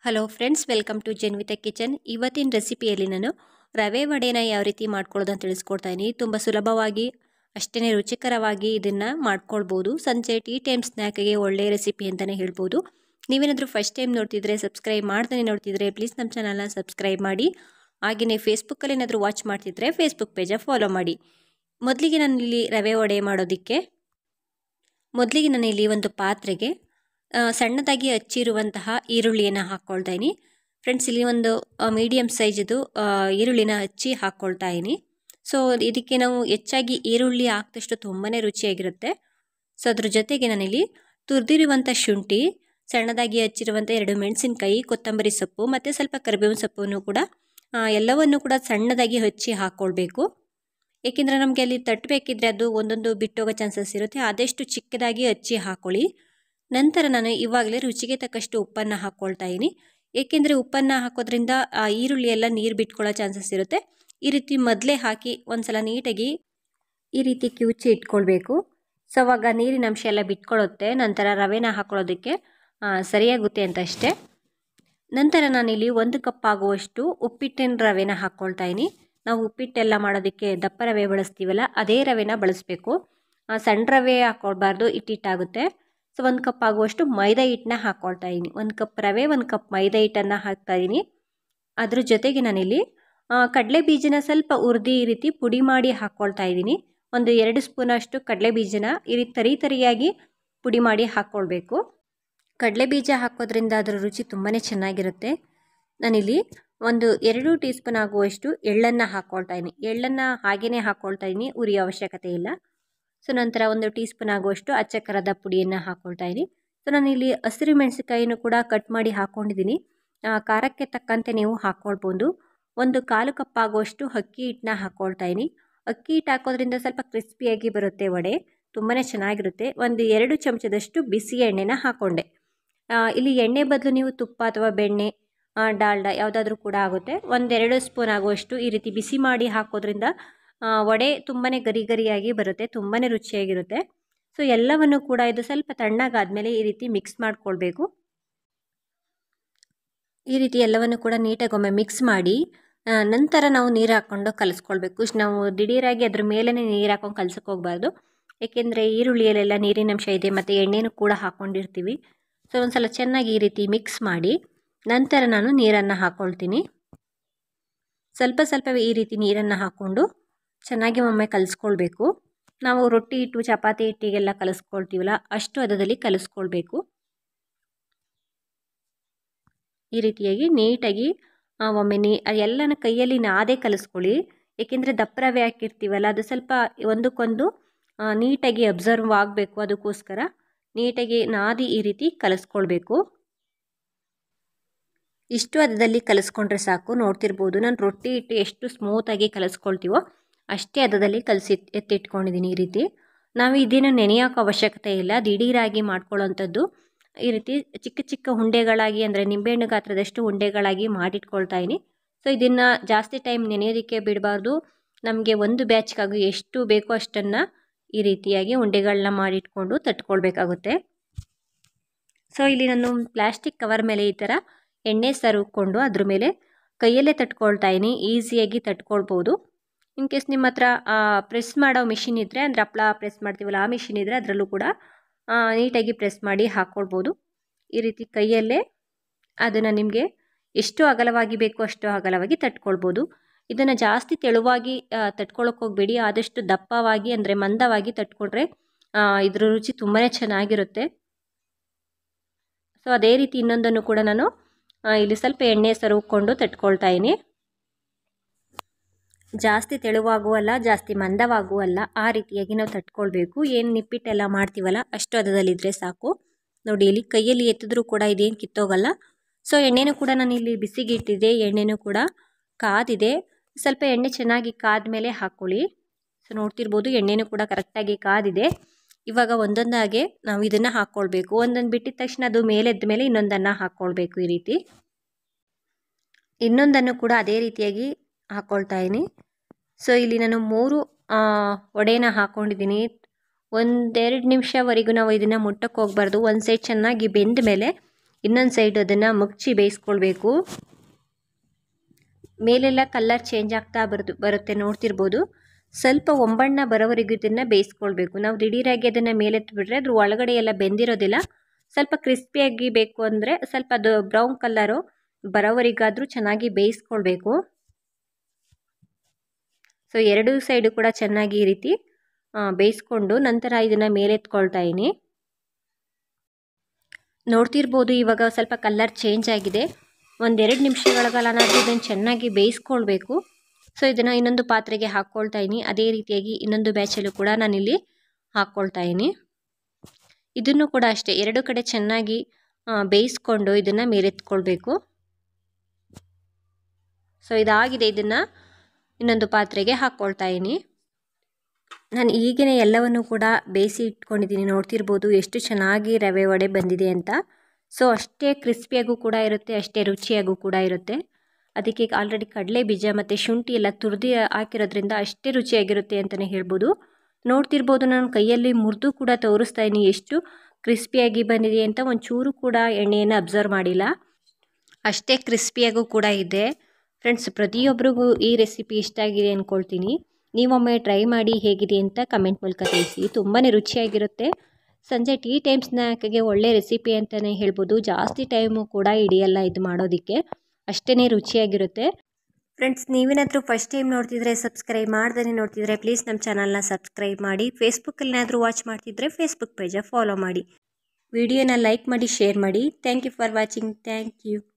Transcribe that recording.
hello friends welcome to Janvitha kitchen ಇವತ್ತಿನ ರೆಸಿಪಿಯಲ್ಲಿ ನಾನು ರವೆ ವಡೆನ ಯಾವ ರೀತಿ ಮಾಡ್ಕೊಳ್ಳೋದು ಅಂತ ತಿಳಿಸ್ಕೊಡ್ತಾ ಇದ್ದೀನಿ ತುಂಬ ಸುಲಭವಾಗಿ ಅಷ್ಟೇ ರುಚಿಕರವಾಗಿ ಇದನ್ನು ಮಾಡ್ಕೊಳ್ಬೋದು ಸಂಜೆ ಟೀ ಟೈಮ್ ಸ್ನ್ಯಾಕ್ಗೆ ಒಳ್ಳೆಯ ರೆಸಿಪಿ ಅಂತಲೇ ಹೇಳ್ಬೋದು ನೀವೇನಾದರೂ ಫಸ್ಟ್ ಟೈಮ್ ನೋಡ್ತಿದ್ರೆ ಸಬ್ಸ್ಕ್ರೈಬ್ ಮಾಡ್ತಾನೆ ನೋಡ್ತಿದ್ರೆ ಪ್ಲೀಸ್ ನಮ್ಮ ಚಾನಲ್ನ ಸಬ್ಸ್ಕ್ರೈಬ್ ಮಾಡಿ ಹಾಗೆಯೇ ಫೇಸ್ಬುಕ್ಕಲ್ಲಿ ಏನಾದರೂ ವಾಚ್ ಮಾಡ್ತಿದ್ರೆ ಫೇಸ್ಬುಕ್ ಪೇಜ ಫಾಲೋ ಮಾಡಿ ಮೊದಲಿಗೆ ನಾನು ಇಲ್ಲಿ ರವೆ ವಡೆ ಮಾಡೋದಕ್ಕೆ ಮೊದಲಿಗೆ ನಾನು ಇಲ್ಲಿ ಒಂದು ಪಾತ್ರೆಗೆ ಆ, ಸಣ್ಣದಾಗಿ ಹಚ್ಚಿರುವಂತಹ ಈರುಳ್ಳಿಯನ್ನು ಹಾಕ್ಕೊಳ್ತಾ ಇದ್ದೀನಿ ಫ್ರೆಂಡ್ಸ್ ಇಲ್ಲಿ ಒಂದು ಮೀಡಿಯಮ್ ಸೈಜದು ಈರುಳ್ಳಿನ ಹಚ್ಚಿ ಹಾಕ್ಕೊಳ್ತಾ ಇದ್ದೀನಿ ಸೊ ಇದಕ್ಕೆ ನಾವು ಹೆಚ್ಚಾಗಿ ಈರುಳ್ಳಿ ಹಾಕಿದಷ್ಟು ತುಂಬಾ ರುಚಿಯಾಗಿರುತ್ತೆ ಸೊ ಅದ್ರ ಜೊತೆಗೆ ನಾನಿಲ್ಲಿ ತುರಿದಿರುವಂಥ ಶುಂಠಿ ಸಣ್ಣದಾಗಿ ಹಚ್ಚಿರುವಂಥ ಎರಡು ಮೆಣಸಿನಕಾಯಿ ಕೊತ್ತಂಬರಿ ಸೊಪ್ಪು ಮತ್ತು ಸ್ವಲ್ಪ ಕರಿಬೇವಿನ ಸೊಪ್ಪನ್ನು ಕೂಡ ಆ, ಎಲ್ಲವನ್ನು ಕೂಡ ಸಣ್ಣದಾಗಿ ಹಚ್ಚಿ ಹಾಕ್ಕೊಳ್ಬೇಕು ಏಕೆಂದರೆ ನಮಗೆ ಅಲ್ಲಿ ತಟ್ಟಬೇಕಿದ್ರೆ ಅದು ಒಂದೊಂದು ಬಿಟ್ಟೋಗೋ ಚಾನ್ಸಸ್ ಇರುತ್ತೆ ಆದಷ್ಟು ಚಿಕ್ಕದಾಗಿ ಹಚ್ಚಿ ಹಾಕ್ಕೊಳ್ಳಿ ನಂತರ ನಾನು ಇವಾಗಲೇ ರುಚಿಗೆ ತಕ್ಕಷ್ಟು ಉಪ್ಪನ್ನು ಹಾಕ್ಕೊಳ್ತಾ ಇದ್ದೀನಿ ಏಕೆಂದರೆ ಉಪ್ಪನ್ನು ಹಾಕೋದ್ರಿಂದ ಆ ಈರುಳ್ಳಿ ಎಲ್ಲ ನೀರು ಬಿಟ್ಕೊಳ್ಳೋ ಚಾನ್ಸಸ್ ಇರುತ್ತೆ ಈ ರೀತಿ ಮೊದಲೇ ಹಾಕಿ ಒಂದ್ಸಲ ನೀಟಾಗಿ ಈ ರೀತಿ ಕಿವುಚಿ ಇಟ್ಕೊಳ್ಬೇಕು ಸೊ ಅವಾಗ ನೀರಿನ ಅಂಶ ಎಲ್ಲ ಬಿಟ್ಕೊಳ್ಳುತ್ತೆ ನಂತರ ರವೆನ ಹಾಕೊಳ್ಳೋದಕ್ಕೆ ಆ, ಸರಿಯಾಗುತ್ತೆ ಅಂತ ಅಷ್ಟೇ ನಂತರ ನಾನಿಲ್ಲಿ ಒಂದು ಕಪ್ ಆಗುವಷ್ಟು ಉಪ್ಪಿಟ್ಟಿನ ರವೆನ ಹಾಕ್ಕೊಳ್ತಾ ಇದ್ದೀನಿ ನಾವು ಉಪ್ಪಿಟ್ಟೆಲ್ಲ ಮಾಡೋದಕ್ಕೆ ದಪ್ಪ ರವೆ ಬಳಸ್ತೀವಲ್ಲ ಅದೇ ರವೆನ ಬಳಸಬೇಕು ಸಣ್ಣ ರವೆ ಹಾಕ್ಕೊಳ್ಬಾರ್ದು ಹಿಟ್ಟಿಟ್ಟಾಗುತ್ತೆ ಸೊ ಒಂದು ಕಪ್ ಆಗುವಷ್ಟು ಮೈದಾ ಹಿಟ್ಟನ್ನ ಹಾಕ್ಕೊಳ್ತಾ ಇದ್ದೀನಿ ಒಂದು ಕಪ್ ರವೆ ಒಂದು ಕಪ್ ಮೈದಾ ಹಿಟ್ಟನ್ನು ಹಾಕ್ತಾ ಇದ್ದೀನಿ ಅದ್ರ ಜೊತೆಗೆ ನಾನಿಲ್ಲಿ ಕಡಲೆ ಬೀಜನ ಸ್ವಲ್ಪ ಹುರಿದು ಈ ರೀತಿ ಪುಡಿ ಮಾಡಿ ಹಾಕ್ಕೊಳ್ತಾ ಇದ್ದೀನಿ ಒಂದು ಎರಡು ಸ್ಪೂನಷ್ಟು ಕಡಲೆ ಬೀಜನ ಈ ರೀತಿ ತರಿ ತರಿಯಾಗಿ ಪುಡಿ ಮಾಡಿ ಹಾಕ್ಕೊಳ್ಬೇಕು ಕಡಲೆ ಬೀಜ ಹಾಕೋದ್ರಿಂದ ಅದರ ರುಚಿ ತುಂಬಾ ಚೆನ್ನಾಗಿರುತ್ತೆ ನಾನಿಲ್ಲಿ ಒಂದು ಎರಡು ಟೀ ಸ್ಪೂನ್ ಆಗುವಷ್ಟು ಎಳ್ಳನ್ನು ಹಾಕ್ಕೊಳ್ತಾ ಇದ್ದೀನಿ ಎಳ್ಳನ್ನು ಹಾಗೇ ಹಾಕ್ಕೊಳ್ತಾ ಇದ್ದೀನಿ ಉರಿಯೋ ಅವಶ್ಯಕತೆ ಇಲ್ಲ ಸೊ ನಂತರ ಒಂದು ಟೀ ಸ್ಪೂನ್ ಆಗುವಷ್ಟು ಅಚ್ಚ ಖಾರದ ಪುಡಿಯನ್ನು ಹಾಕ್ಕೊಳ್ತಾ ಇದ್ದೀನಿ ಸೊ ನಾನಿಲ್ಲಿ ಹಸಿರು ಮೆಣಸಿನಕಾಯಿನೂ ಕೂಡ ಕಟ್ ಮಾಡಿ ಹಾಕ್ಕೊಂಡಿದ್ದೀನಿ ಆ, ಖಾರಕ್ಕೆ ತಕ್ಕಂತೆ ನೀವು ಹಾಕ್ಕೊಳ್ಬೋದು ಒಂದು ಕಾಲು ಕಪ್ ಆಗುವಷ್ಟು ಅಕ್ಕಿ ಹಿಟ್ಟನ್ನ ಹಾಕ್ಕೊಳ್ತಾ ಇದ್ದೀನಿ ಅಕ್ಕಿ ಹಿಟ್ಟು ಹಾಕೋದ್ರಿಂದ ಸ್ವಲ್ಪ ಕ್ರಿಸ್ಪಿಯಾಗಿ ಬರುತ್ತೆ ವಡೆ ತುಂಬಾ ಚೆನ್ನಾಗಿರುತ್ತೆ ಒಂದು ಎರಡು ಚಮಚದಷ್ಟು ಬಿಸಿ ಎಣ್ಣೆನ ಹಾಕ್ಕೊಂಡೆ ಆ, ಇಲ್ಲಿ ಎಣ್ಣೆ ಬದಲು ನೀವು ತುಪ್ಪ ಅಥವಾ ಬೆಣ್ಣೆ ಆ, ಡಾಲ್ಡ ಯಾವುದಾದ್ರೂ ಕೂಡ ಆಗುತ್ತೆ ಒಂದೆರಡು ಸ್ಪೂನ್ ಆಗುವಷ್ಟು ಈ ರೀತಿ ಬಿಸಿ ಮಾಡಿ ಹಾಕೋದ್ರಿಂದ ಆ, ವಡೆ ತುಂಬಾ ಗರಿ ಗರಿಯಾಗಿ ಬರುತ್ತೆ ತುಂಬಾ ರುಚಿಯಾಗಿರುತ್ತೆ ಸೊ ಎಲ್ಲವನ್ನು ಕೂಡ ಇದು ಸ್ವಲ್ಪ ತಣ್ಣಗಾದ್ಮೇಲೆ ಈ ರೀತಿ ಮಿಕ್ಸ್ ಮಾಡ್ಕೊಳ್ಬೇಕು ಈ ರೀತಿ ಎಲ್ಲವನ್ನು ಕೂಡ ನೀಟಾಗಿ ಒಮ್ಮೆ ಮಿಕ್ಸ್ ಮಾಡಿ ಆ, ನಂತರ ನಾವು ನೀರು ಹಾಕ್ಕೊಂಡು ಕಲಿಸ್ಕೊಳ್ಬೇಕು ಇಷ್ಟು ನಾವು ದಿಢೀರಾಗಿ ಅದ್ರ ಮೇಲೇ ನೀರು ಹಾಕೊಂಡು ಕಲ್ಸಕ್ಕೆ ಹೋಗಬಾರ್ದು ಏಕೆಂದರೆ ಈರುಳ್ಳಿಯಲ್ಲೆಲ್ಲ ನೀರಿನ ಅಂಶ ಇದೆ ಮತ್ತು ಎಣ್ಣೆನೂ ಕೂಡ ಹಾಕ್ಕೊಂಡಿರ್ತೀವಿ ಸೊ ಒಂದು ಸಲ ಚೆನ್ನಾಗಿ ಈ ರೀತಿ ಮಿಕ್ಸ್ ಮಾಡಿ ನಂತರ ನಾನು ನೀರನ್ನು ಹಾಕ್ಕೊಳ್ತೀನಿ ಸ್ವಲ್ಪ ಸ್ವಲ್ಪವೇ ಈ ರೀತಿ ನೀರನ್ನು ಹಾಕ್ಕೊಂಡು ಚೆನ್ನಾಗಿ ಒಮ್ಮೆ ಕಲಿಸ್ಕೊಳ್ಬೇಕು ನಾವು ರೊಟ್ಟಿ ಹಿಟ್ಟು ಚಪಾತಿ ಹಿಟ್ಟಿಗೆಲ್ಲ ಕಲಿಸ್ಕೊಳ್ತೀವಲ್ಲ ಅಷ್ಟು ಹದದಲ್ಲಿ ಕಲಿಸ್ಕೊಳ್ಬೇಕು ಈ ರೀತಿಯಾಗಿ ನೀಟಾಗಿ ಆ, ಒಮ್ಮೆ ನೀ ಎಲ್ಲನ ಕೈಯಲ್ಲಿ ನಾದೇ ಕಲಿಸ್ಕೊಳ್ಳಿ ಏಕೆಂದರೆ ದಪ್ಪ ರವೆ ಹಾಕಿರ್ತೀವಲ್ಲ ಅದು ಸ್ವಲ್ಪ ಒಂದಕ್ಕೊಂದು ಆ, ನೀಟಾಗಿ ಅಬ್ಸರ್ವ್ ಆಗಬೇಕು ಅದಕ್ಕೋಸ್ಕರ ನೀಟಾಗಿ ನಾದಿ ಈ ರೀತಿ ಕಲಿಸ್ಕೊಳ್ಬೇಕು ಇಷ್ಟು ಹದದಲ್ಲಿ ಕಲಿಸ್ಕೊಂಡ್ರೆ ಸಾಕು ನೋಡ್ತಿರ್ಬೋದು ನಾನು ರೊಟ್ಟಿ ಹಿಟ್ಟು ಎಷ್ಟು ಸ್ಮೂತಾಗಿ ಕಲಿಸ್ಕೊಳ್ತೀವೋ ಅಷ್ಟೇ ಹದದಲ್ಲಿ ಕಲಸಿ ಎತ್ತಿಟ್ಕೊಂಡಿದ್ದೀನಿ ಈ ರೀತಿ ನಾವು ಇದನ್ನು ನೆನೆಯೋಕೆ ಅವಶ್ಯಕತೆ ಇಲ್ಲ ದಿಢೀರಾಗಿ ಮಾಡ್ಕೊಳ್ಳೋವಂಥದ್ದು ಈ ರೀತಿ ಚಿಕ್ಕ ಚಿಕ್ಕ ಉಂಡೆಗಳಾಗಿ ಅಂದರೆ ನಿಂಬೆಹಣ್ಣು ಗಾತ್ರದಷ್ಟು ಉಂಡೆಗಳಾಗಿ ಮಾಡಿಟ್ಕೊಳ್ತಾ ಇದ್ದೀನಿ ಸೊ ಇದನ್ನು ಜಾಸ್ತಿ ಟೈಮ್ ನೆನೆಯೋದಕ್ಕೆ ಬಿಡಬಾರ್ದು ನಮಗೆ ಒಂದು ಬ್ಯಾಚ್ಗಾಗಿ ಎಷ್ಟು ಬೇಕೋ ಅಷ್ಟನ್ನು ಈ ರೀತಿಯಾಗಿ ಉಂಡೆಗಳನ್ನ ಮಾಡಿಟ್ಕೊಂಡು ತಟ್ಕೊಳ್ಬೇಕಾಗುತ್ತೆ ಸೊ ಇಲ್ಲಿ ನಾನು ಪ್ಲಾಸ್ಟಿಕ್ ಕವರ್ ಮೇಲೆ ಈ ಥರ ಎಣ್ಣೆ ಸರುಕೊಂಡು ಅದ್ರ ಮೇಲೆ ಕೈಯಲ್ಲೇ ತಟ್ಕೊಳ್ತಾ ಇದ್ದೀನಿ ಈಸಿಯಾಗಿ ತಟ್ಕೊಳ್ಬೋದು ಇನ್ ಕೇಸ್ ನಿಮ್ಮ ಹತ್ರ ಪ್ರೆಸ್ ಮಾಡೋ ಮಿಷಿನ್ ಇದ್ದರೆ ಅಂದರೆ ಹಪ್ಳ ಪ್ರೆಸ್ ಮಾಡ್ತೀವಲ್ಲ ಆ ಮಿಷಿನ್ ಇದ್ದರೆ ಅದರಲ್ಲೂ ಕೂಡ ಆ, ನೀಟಾಗಿ ಪ್ರೆಸ್ ಮಾಡಿ ಹಾಕ್ಕೊಳ್ಬೋದು ಈ ರೀತಿ ಕೈಯಲ್ಲೇ ಅದನ್ನು ನಿಮಗೆ ಎಷ್ಟು ಅಗಲವಾಗಿ ಬೇಕೋ ಅಷ್ಟು ಅಗಲವಾಗಿ ತಟ್ಕೊಳ್ಬೋದು ಇದನ್ನು ಜಾಸ್ತಿ ತೆಳುವಾಗಿ ತಟ್ಕೊಳ್ಳೋಕೆ ಹೋಗಬೇಡಿ ಆದಷ್ಟು ದಪ್ಪವಾಗಿ ಅಂದರೆ ಮಂದವಾಗಿ ತಟ್ಕೊಂಡ್ರೆ ಆ, ಇದ್ರ ರುಚಿ ತುಂಬಾ ಚೆನ್ನಾಗಿರುತ್ತೆ ಸೊ ಅದೇ ರೀತಿ ಇನ್ನೊಂದನ್ನು ಕೂಡ ನಾನು ಆ, ಇಲ್ಲಿ ಸ್ವಲ್ಪ ಎಣ್ಣೆ ಸರುಕೊಂಡು ತಟ್ಕೊಳ್ತಾ ಇದ್ದೀನಿ ಜಾಸ್ತಿ ತೆಳುವಾಗುವಲ್ಲ ಜಾಸ್ತಿ ಮಂದವಾಗುವಲ್ಲ ಆ ರೀತಿಯಾಗಿ ನಾವು ತಟ್ಕೊಳ್ಬೇಕು ಏನು ನಿಪ್ಪಿಟ್ಟೆಲ್ಲ ಮಾಡ್ತೀವಲ್ಲ ಅಷ್ಟು ಹದದಲ್ಲಿದ್ದರೆ ಸಾಕು ನೋಡಿ ಇಲ್ಲಿ ಕೈಯಲ್ಲಿ ಎತ್ತಿದ್ರೂ ಕೂಡ ಇದೇನು ಕಿತ್ತೋಗಲ್ಲ ಸೊ ಎಣ್ಣೆನೂ ಕೂಡ ನಾನು ಇಲ್ಲಿ ಬಿಸಿಗೆ ಇಟ್ಟಿದ್ದೆ ಎಣ್ಣೆನೂ ಕೂಡ ಕಾದಿದೆ ಸ್ವಲ್ಪ ಎಣ್ಣೆ ಚೆನ್ನಾಗಿ ಕಾದ ಮೇಲೆ ಹಾಕ್ಕೊಳ್ಳಿ ಸೊ ನೋಡ್ತಿರ್ಬೋದು ಎಣ್ಣೆನೂ ಕೂಡ ಕರೆಕ್ಟಾಗಿ ಕಾದಿದೆ ಇವಾಗ ಒಂದೊಂದಾಗೆ ನಾವು ಇದನ್ನು ಹಾಕ್ಕೊಳ್ಬೇಕು ಒಂದೊಂದು ಬಿಟ್ಟಿದ ತಕ್ಷಣ ಅದು ಮೇಲೆದ್ದ ಮೇಲೆ ಇನ್ನೊಂದನ್ನು ಹಾಕ್ಕೊಳ್ಬೇಕು ಈ ರೀತಿ ಇನ್ನೊಂದನ್ನು ಕೂಡ ಅದೇ ರೀತಿಯಾಗಿ ಹಾಕ್ಕೊಳ್ತಾ ಇದ್ದೀನಿ ಸೊ ಇಲ್ಲಿ ನಾನು ಮೂರು ಆ, ವಡೆನ ಹಾಕ್ಕೊಂಡಿದ್ದೀನಿ ಒಂದೆರಡು ನಿಮಿಷವರೆಗೂ ನಾವು ಇದನ್ನು ಮುಟ್ಟಕ್ಕೆ ಹೋಗ್ಬಾರ್ದು ಒಂದು ಸೈಡ್ ಚೆನ್ನಾಗಿ ಬೆಂದ ಮೇಲೆ ಇನ್ನೊಂದು ಸೈಡ್ ಅದನ್ನು ಮುಚ್ಚಿ ಬೇಯಿಸ್ಕೊಳ್ಬೇಕು ಮೇಲೆಲ್ಲ ಕಲರ್ ಚೇಂಜ್ ಆಗ್ತಾ ಬರೋದು ಬರುತ್ತೆ ನೋಡ್ತಿರ್ಬೋದು ಸ್ವಲ್ಪ ಒಂಬಣ್ಣ ಬರೋವರೆಗೂ ಇದನ್ನು ಬೇಯಿಸ್ಕೊಳ್ಬೇಕು ನಾವು ದಿಢೀರಾಗಿ ಅದನ್ನು ಮೇಲೆತ್ಬಿಟ್ರೆ ಅದ್ರ ಒಳಗಡೆ ಎಲ್ಲ ಬೆಂದಿರೋದಿಲ್ಲ ಸ್ವಲ್ಪ ಕ್ರಿಸ್ಪಿಯಾಗಿ ಬೇಕು ಅಂದರೆ ಸ್ವಲ್ಪ ಅದು ಬ್ರೌನ್ ಕಲರು ಬರೋವರೆಗಾದರೂ ಚೆನ್ನಾಗಿ ಬೇಯಿಸ್ಕೊಳ್ಬೇಕು ಸೊ ಎರಡೂ ಸೈಡು ಕೂಡ ಚೆನ್ನಾಗಿ ಈ ರೀತಿ ಬೇಯಿಸ್ಕೊಂಡು ನಂತರ ಇದನ್ನು ಮೇಲೆತ್ಕೊಳ್ತಾ ಇದ್ದೀನಿ ನೋಡ್ತಿರ್ಬೋದು ಇವಾಗ ಸ್ವಲ್ಪ ಕಲರ್ ಚೇಂಜ್ ಆಗಿದೆ ಒಂದೆರಡು ನಿಮಿಷಗಳ ಕಾಲ ನಾವು ಇದನ್ನು ಚೆನ್ನಾಗಿ ಬೇಯಿಸ್ಕೊಳ್ಬೇಕು ಸೊ ಇದನ್ನು ಇನ್ನೊಂದು ಪಾತ್ರೆಗೆ ಹಾಕ್ಕೊಳ್ತಾ ಇದ್ದೀನಿ ಅದೇ ರೀತಿಯಾಗಿ ಇನ್ನೊಂದು ಬ್ಯಾಚಲ್ಲೂ ಕೂಡ ನಾನಿಲ್ಲಿ ಹಾಕ್ಕೊಳ್ತಾ ಇದ್ದೀನಿ ಇದನ್ನು ಕೂಡ ಅಷ್ಟೇ ಎರಡು ಕಡೆ ಚೆನ್ನಾಗಿ ಬೇಯಿಸ್ಕೊಂಡು ಇದನ್ನು ಮೇಲೆತ್ಕೊಳ್ಬೇಕು ಸೊ ಇದಾಗಿದೆ ಇದನ್ನು ಇನ್ನೊಂದು ಪಾತ್ರೆಗೆ ಹಾಕ್ಕೊಳ್ತಾ ಇದ್ದೀನಿ ನಾನು ಈಗಿನ ಎಲ್ಲವನ್ನು ಕೂಡ ಬೇಯಿಸಿ ಇಟ್ಕೊಂಡಿದ್ದೀನಿ ನೋಡ್ತಿರ್ಬೋದು ಎಷ್ಟು ಚೆನ್ನಾಗಿ ರವೆ ವಡೆ ಬಂದಿದೆ ಅಂತ ಸೊ ಅಷ್ಟೇ ಕ್ರಿಸ್ಪಿಯಾಗೂ ಕೂಡ ಇರುತ್ತೆ ಅಷ್ಟೇ ರುಚಿಯಾಗೂ ಕೂಡ ಇರುತ್ತೆ ಅದಕ್ಕೆ ಆಲ್ರೆಡಿ ಕಡಲೆ ಬೀಜ ಮತ್ತು ಶುಂಠಿ ಎಲ್ಲ ತುರಿದು ಹಾಕಿರೋದ್ರಿಂದ ಅಷ್ಟೇ ರುಚಿಯಾಗಿರುತ್ತೆ ಅಂತಲೇ ಹೇಳ್ಬೋದು ನೋಡ್ತಿರ್ಬೋದು ನಾನು ಕೈಯಲ್ಲಿ ಮುರಿದು ಕೂಡ ತೋರಿಸ್ತಾ ಇದ್ದೀನಿ ಎಷ್ಟು ಕ್ರಿಸ್ಪಿಯಾಗಿ ಬಂದಿದೆ ಅಂತ ಒಂಚೂರು ಕೂಡ ಎಣ್ಣೆಯನ್ನು ಅಬ್ಸರ್ವ್ ಮಾಡಿಲ್ಲ ಅಷ್ಟೇ ಕ್ರಿಸ್ಪಿಯಾಗೂ ಕೂಡ ಇದೆ ಫ್ರೆಂಡ್ಸ್ ಪ್ರತಿಯೊಬ್ಬರಿಗೂ ಈ ರೆಸಿಪಿ ಇಷ್ಟ ಆಗಿದೆ ಅಂದ್ಕೊಳ್ತೀನಿ ನೀವೊಮ್ಮೆ ಟ್ರೈ ಮಾಡಿ ಹೇಗಿದೆ ಅಂತ ಕಮೆಂಟ್ ಮೂಲಕ ತಿಳಿಸಿ ತುಂಬಾ ರುಚಿಯಾಗಿರುತ್ತೆ ಸಂಜೆ ಟೀ ಟೈಮ್ ಸ್ನ್ಯಾಕ್ಗೆ ಒಳ್ಳೆ ರೆಸಿಪಿ ಅಂತಲೇ ಹೇಳ್ಬೋದು ಜಾಸ್ತಿ ಟೈಮು ಕೂಡ ಹಿಡಿಯಲ್ಲ ಇದು ಮಾಡೋದಕ್ಕೆ ಅಷ್ಟೇ ರುಚಿಯಾಗಿರುತ್ತೆ ಫ್ರೆಂಡ್ಸ್ ನೀವೇನಾದರೂ ಫಸ್ಟ್ ಟೈಮ್ ನೋಡ್ತಿದ್ರೆ ಸಬ್ಸ್ಕ್ರೈಬ್ ಮಾಡ್ದೇ ನೋಡ್ತಿದ್ರೆ ಪ್ಲೀಸ್ ನಮ್ಮ ಚಾನಲ್ನ ಸಬ್ಸ್ಕ್ರೈಬ್ ಮಾಡಿ ಫೇಸ್ಬುಕ್ಕಲ್ಲೇನಾದರೂ ವಾಚ್ ಮಾಡ್ತಿದ್ರೆ ಫೇಸ್ಬುಕ್ ಪೇಜ ಫಾಲೋ ಮಾಡಿ ವಿಡಿಯೋನ ಲೈಕ್ ಮಾಡಿ ಶೇರ್ ಮಾಡಿ thank you for watching thank you